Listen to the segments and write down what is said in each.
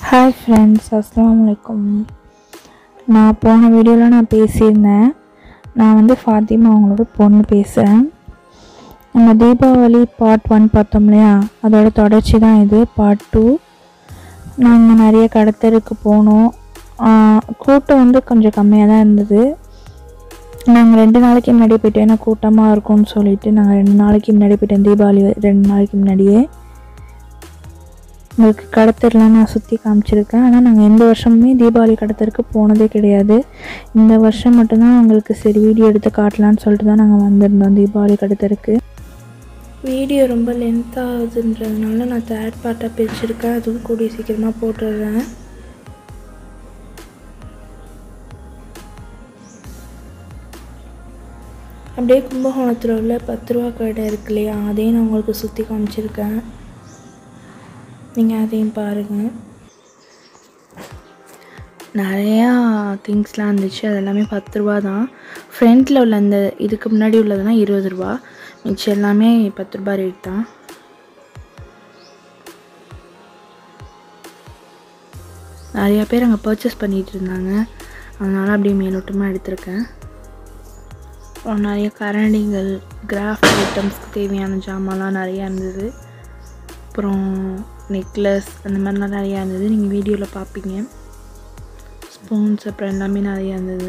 hi friends அஸ்ஸலாமு அலைக்கும் நான் போன வீடியோவில் நான் பேசியிருந்தேன் நான் வந்து ஃபாத்திமா அவங்களோட பொண்ணு பேசுகிறேன் நம்ம தீபாவளி பார்ட் ஒன் பார்த்தோம் இல்லையா அதோட தொடர்ச்சி தான் இது பார்ட் டூ நாங்கள் நிறைய கடத்தருக்கு போனோம் ஆஹ் கூட்டம் வந்து கொஞ்சம் கம்மியாக தான் இருந்தது நாங்கள் ரெண்டு நாளைக்கு முன்னாடி போயிட்டோம் ஏன்னா கூட்டமாக இருக்கும்னு சொல்லிட்டு நாங்கள் ரெண்டு நாளைக்கு முன்னாடி போயிட்டோம் தீபாவளி ரெண்டு நாளைக்கு முன்னாடியே உங்களுக்கு கடத்தர்லாம் நான் சுற்றி காமிச்சிருக்கேன் ஆனால் நாங்கள் எந்த வருஷமுமே தீபாவளி கடத்தருக்கு போனதே கிடையாது இந்த வருஷம் மட்டும்தான் உங்களுக்கு சரி வீடியோ எடுத்து காட்டலான்னு சொல்லிட்டு தான் நாங்கள் வந்திருந்தோம் தீபாவளி கடத்தருக்கு வீடியோ ரொம்ப லென்த் ஆகுதுன்றதுனால நான் தேர்ட் பார்ட்டாக பிரிச்சிருக்கேன் அதுவும் கூடிய சீக்கிரமாக போட்டுடுறேன் அப்படியே கும்பகோணத்தில் உள்ள பத்து ரூபா கடை இருக்கு இல்லையா அதையும் நான் உங்களுக்கு சுற்றி காமிச்சிருக்கேன் நீங்கள் அதையும் பாருங்கள் நிறையா திங்ஸ்லாம் இருந்துச்சு அது எல்லாமே பத்து ரூபா தான் ஃப்ரண்ட்டில் உள்ள அந்த இதுக்கு முன்னாடி உள்ளதெல்லாம் இருபது ரூபா மிச்சம் எல்லாமே பத்து ரூபா ரேட் தான் நிறையா பேர் அங்கே பர்ச்சேஸ் பண்ணிகிட்டு இருந்தாங்க அதனால் அப்படியே மேலோட்டமாக எடுத்திருக்கேன் அப்புறம் நிறைய கரண்டிகள் கிராஃப்ட் ஐட்டம்ஸ்க்கு தேவையான ஜாமான்லாம் நிறையா இருந்தது அப்புறம் நெக்லஸ் அந்த மாதிரிலாம் நிறையா இருந்தது நீங்கள் வீடியோவில் பார்ப்பீங்க ஸ்பூன்ஸ் அப்புறம் எல்லாமே நிறையா இருந்தது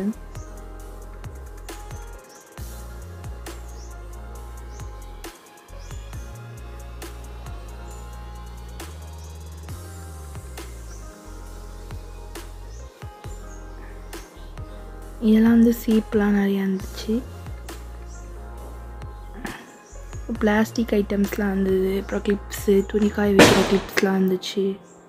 இதெல்லாம் வந்து சீப்லாம் நிறையா இருந்துச்சு பிளாஸ்டிக் ஐட்டம்ஸ்லாம் இருந்தது அப்புறம் கிளிப்ஸு துணிக்காய் வைக்கிற கிளிப்ஸ்லாம் இருந்துச்சு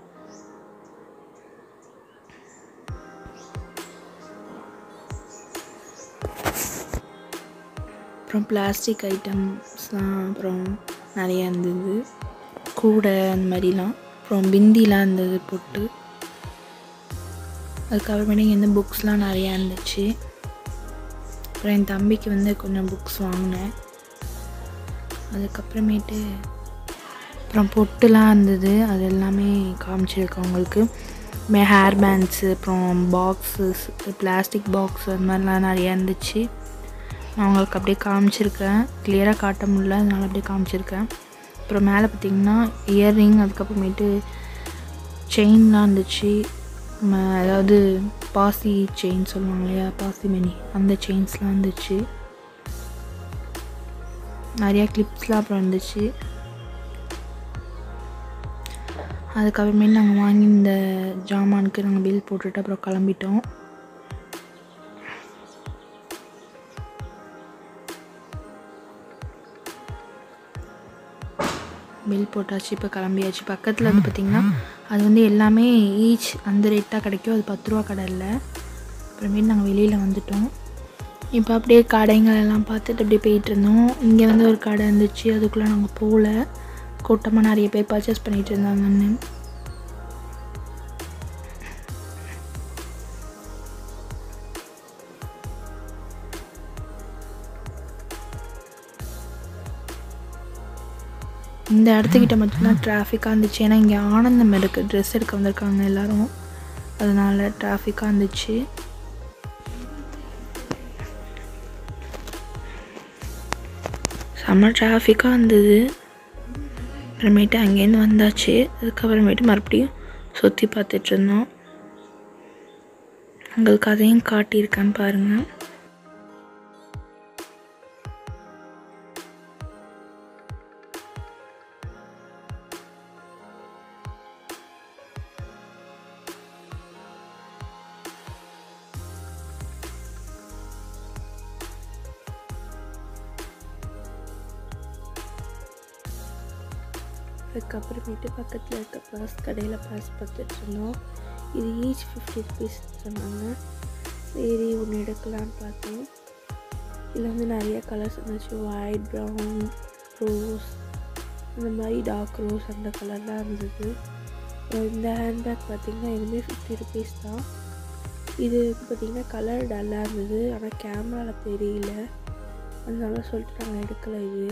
அப்புறம் பிளாஸ்டிக் ஐட்டம்ஸ்லாம் அப்புறம் நிறையா இருந்தது கூடை அந்த மாதிரிலாம் அப்புறம் பிந்திலாம் இருந்தது போட்டு அதுக்கப்புறமேட்டு இங்கே வந்து புக்ஸ்லாம் நிறையா இருந்துச்சு அப்புறம் என் தம்பிக்கு வந்து கொஞ்சம் புக்ஸ் வாங்கினேன் அதுக்கப்புறமேட்டு அப்புறம் பொட்டுலாம் இருந்தது அது எல்லாமே காமிச்சிருக்கேன் உங்களுக்கு மே ஹேர் பேண்ட்ஸு அப்புறம் பாக்ஸஸ் பிளாஸ்டிக் பாக்ஸ் அந்த மாதிரிலாம் நிறையா இருந்துச்சு நான் உங்களுக்கு அப்படியே காமிச்சிருக்கேன் கிளியராக காட்ட முடியல அதனால அப்படியே காமிச்சிருக்கேன் அப்புறம் மேலே பார்த்திங்கன்னா இயர்ரிங் அதுக்கப்புறமேட்டு செயின்லாம் இருந்துச்சு ம- அதாவது பாசி செயின் சொல்லுவாங்க இல்லையா பாசி மணி அந்த செயின்ஸ்லாம் இருந்துச்சு நிறையா கிளிப்ஸ்லாம் அப்புறம் இருந்துச்சு அதுக்கப்புறமேட்டு நாங்கள் வாங்கி இந்த ஜாமானுக்கு நாங்கள் பில் போட்டுட்டு அப்புறம் கிளம்பிட்டோம் பில் போட்டாச்சு இப்போ கிளம்பியாச்சு பக்கத்தில் வந்து பார்த்திங்கன்னா அது வந்து எல்லாமே ஈச் அந்த ரேட் தான் கிடைக்கும் அது பத்து ரூபா கடை இல்லை அப்புறமேட்டு நாங்கள் வெளியில் வந்துட்டோம் இப்போ அப்படியே கடைங்கள் எல்லாம் பார்த்துட்டு அப்படியே போயிட்டு இருந்தோம் இங்கே வந்து ஒரு கடை இருந்துச்சு அதுக்குள்ளே நாங்கள் போகல கூட்டமாக நிறைய பேர் பர்ச்சேஸ் பண்ணிகிட்டு இருந்தாங்கன்னு இந்த இடத்துக்கிட்ட மட்டும்தான் டிராஃபிக்காக இருந்துச்சு ஏன்னா இங்கே ஆனந்தம் இருக்குது ட்ரெஸ் எடுக்க வந்திருக்காங்க எல்லாரும் அதனால டிராஃபிக்காக இருந்துச்சு செம்ம டிராஃபிக்காக இருந்தது அப்புறமேட்டு அங்கேருந்து வந்தாச்சு அதுக்கப்புறமேட்டு மறுபடியும் சுற்றி பார்த்துட்டு இருந்தோம் உங்களுக்கு அதையும் காட்டியிருக்கான்னு பாருங்கள் அதுக்கப்புறமேட்டு பக்கத்தில் இருக்க பாஸ் கடையில் பாஸ் பார்த்துட்டு இருந்தோம் இது ஈச் ஃபிஃப்டி ருபீஸ் சொன்னாங்க சரி ஒன்று எடுக்கலான்னு பார்த்தோம் இதில் வந்து நிறைய கலர்ஸ் இருந்துச்சு ஒயிட் ப்ரௌன் ரோஸ் அந்த மாதிரி டார்க் ரோஸ் அந்த கலர்லாம் இருந்தது அப்புறம் இந்த ஹேண்ட்பேக் பார்த்திங்கன்னா இதுவுமே ஃபிஃப்டி ருபீஸ் தான் இது பார்த்திங்கன்னா கலர் டல்லாக இருந்தது ஆனால் கேமராவில் தெரியல அதனால சொல்லிட்டு நாங்கள் எடுக்கலை இது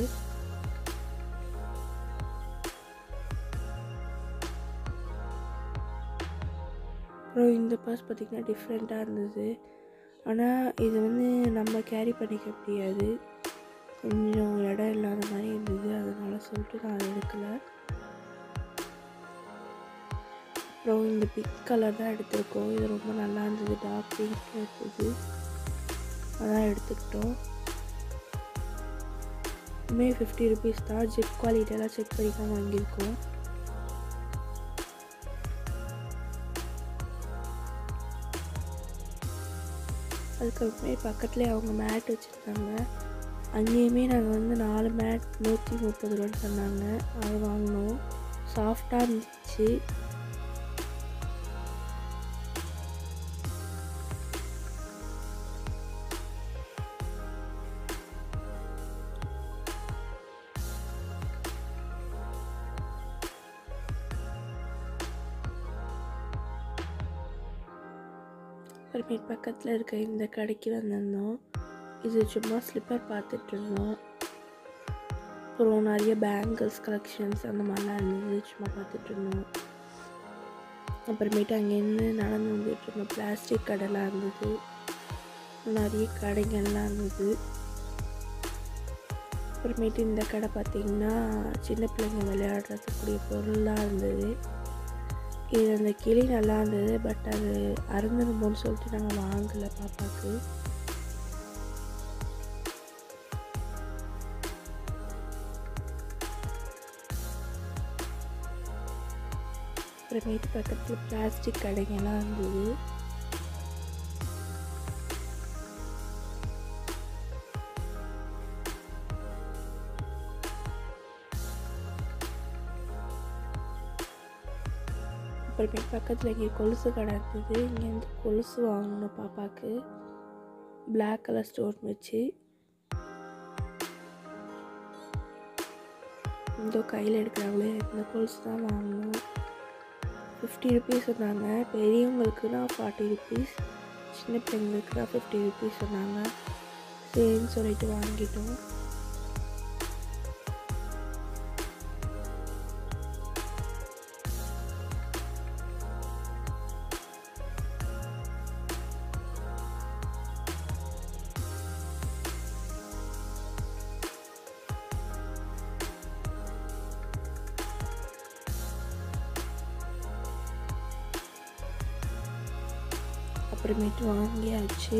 அப்புறம் இந்த பர்ஸ் பார்த்திங்கன்னா டிஃப்ரெண்ட்டாக இருந்தது ஆனால் இது வந்து நம்ம கேரி பண்ணிக்க முடியாது கொஞ்சம் இடம் இல்லாத மாதிரி இருந்தது அதனால சொல்லிட்டு நான் அதை எடுக்கலை அப்புறம் இந்த பிங்க் கலர் தான் எடுத்திருக்கோம் இது ரொம்ப நல்லா இருந்தது டார்க் பிங்க் இருந்தது அதான் எடுத்துக்கிட்டோம் மே ஃபிஃப்டி ருபீஸ் தான் ஜிப் குவாலிட்டியெல்லாம் செக் பண்ணி தான் வாங்கியிருக்கோம் அதுக்கப்புறமே பக்கத்துலேயே அவங்க மேட் வச்சுருந்தாங்க அங்கேயுமே நாங்கள் வந்து நாலு மேட் நூற்றி முப்பது ரூபான்னு சொன்னாங்க அதை வாங்கினோம் சாஃப்டாக இருந்துச்சு அப்புறமேட் பக்கத்தில் இருக்க இந்த கடைக்கு வந்திருந்தோம் இது சும்மா ஸ்லிப்பர் பார்த்துட்டு இருந்தோம் அப்புறம் நிறைய பேங்கிள்ஸ் கலெக்ஷன்ஸ் அந்த மாதிரிலாம் இருந்தது சும்மா பார்த்துட்டு இருந்தோம் அப்புறமேட்டு அங்கேருந்து நடந்து வந்துட்டு இருந்தோம் பிளாஸ்டிக் கடைலாம் இருந்தது நிறைய கடைகள்லாம் இருந்தது அப்புறமேட்டு இந்த கடை பார்த்திங்கன்னா சின்ன பிள்ளைங்க விளையாடுறதுக்குரிய பொருளாக இருந்தது இது அந்த கிளி நல்லா இருந்தது பட் அது அருந்தணுமோன்னு சொல்லிட்டு நாங்கள் வாங்கலை பாப்பாவுக்கு அப்புறமேட்டு பக்கத்தில் பிளாஸ்டிக் கடைங்கெல்லாம் இருந்தது அப்புறமேட்டு பக்கத்தில் இங்கே கொலுசு கடை இருந்தது இங்கேருந்து கொலுசு வாங்கணும் பாப்பாவுக்கு பிளாக் கலர் ஸ்டோன் வச்சு இந்த கையில் எடுக்கிறாங்களே இந்த கொலுசு தான் வாங்கணும் ஃபிஃப்டி ருபீஸ் சொன்னாங்க பெரியவங்களுக்குனா ஃபார்ட்டி ருபீஸ் சின்ன பிள்ளைங்களுக்குனா ஃபிஃப்டி ருபீஸ் சொன்னாங்க சரின்னு சொல்லிட்டு வாங்கிட்டோம் அப்புறமேட்டு வாங்கியாச்சு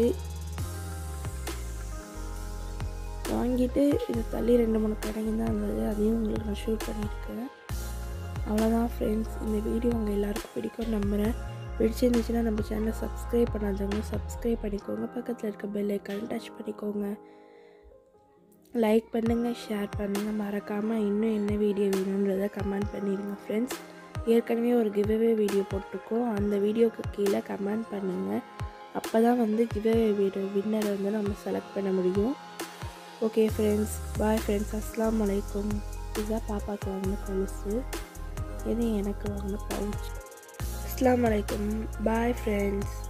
வாங்கிட்டு இது தள்ளி ரெண்டு மூணு கடைங்க தான் இருந்தது அதையும் உங்களுக்கு நான் ஷூட் பண்ணியிருக்கேன் அவ்வளோதான் ஃப்ரெண்ட்ஸ் இந்த வீடியோ உங்கள் எல்லாருக்கும் பிடிக்கும் நம்புகிறேன் பிடிச்சிருந்துச்சுன்னா நம்ம சேனலை சப்ஸ்கிரைப் பண்ணாதவங்க சப்ஸ்கிரைப் பண்ணிக்கோங்க பக்கத்தில் இருக்க பெல் ஐக்கான் டச் பண்ணிக்கோங்க லைக் பண்ணுங்கள் ஷேர் பண்ணுங்கள் மறக்காமல் இன்னும் என்ன வீடியோ வேணுன்றதை கமெண்ட் பண்ணிடுங்க ஃப்ரெண்ட்ஸ் ஏற்கனவே ஒரு கிவ்அவே வீடியோ போட்டிருக்கோம் அந்த வீடியோக்கு கீழே கமெண்ட் பண்ணுங்கள் அப்போ தான் வந்து கிவ்அவே வீடியோ வின்னரை வந்து நம்ம செலக்ட் பண்ண முடியும் ஓகே ஃப்ரெண்ட்ஸ் பாய் ஃப்ரெண்ட்ஸ் அஸ்லாம் வலைக்கும் இதுதான் பாப்பாவுக்கு வாங்கின கொலுசு இது எனக்கு வாங்கின பவுச் அஸ்லாம் வலைக்கும் பாய் ஃப்ரெண்ட்ஸ்